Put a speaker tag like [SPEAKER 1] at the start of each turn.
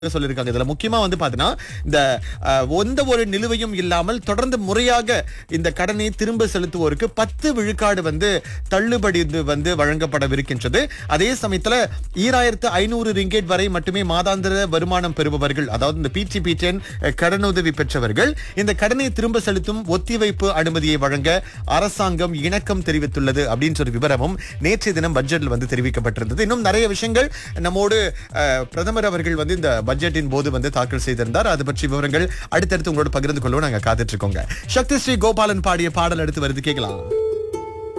[SPEAKER 1] சொல்லியிருக்காங்க இதுல முக்கியமா வந்து பாத்தீங்கன்னா இந்த அஹ், எந்த ஒரு நிலுவையும் இல்லாமல் தொடர்ந்து முறையாக இந்த கடனை திரும்ப செலுத்துவோருக்கு பத்து விழுக்காடு வந்து தள்ளுபடி இது வந்து வழங்கப்படவிருக்கின்றது அதே சமயத்துல ஈராயிரத்து ஐநூறு ரிங்கேட் வரை மட்டுமே மாதாந்திர வருமானம் பெறுபவர்கள் அதாவது இந்த பிடிபி டென் கடனுதவி பெற்றவர்கள் இந்த கடனை திரும்ப செலுத்தும் ஒத்திவைப்பு அனுமதியை வழங்க அரசாங்கம் இணக்கம் தெரிவித்துள்ளது அப்படின்னு ஒரு விவரமும் நேற்றைய தினம் பட்ஜெட்ல வந்து தெரிவிக்கப்பட்டிருந்தது இன்னும் நிறைய விஷயங்கள் நம்மோடு அஹ், பிரதமர் அவர்கள் வந்து இந்த பட்ஜெட்டின் போது வந்து தாக்கல் செய்திருந்தார் அது பற்றி விவரங்கள் அடுத்தடுத்து உங்களோட பகிர்ந்து கொள்ளவும் நாங்க காத்துட்டு இருக்கோங்க சக்தி ஸ்ரீ கோபாலன் பாடிய பாடல் அடுத்து வருது கேட்கலாம்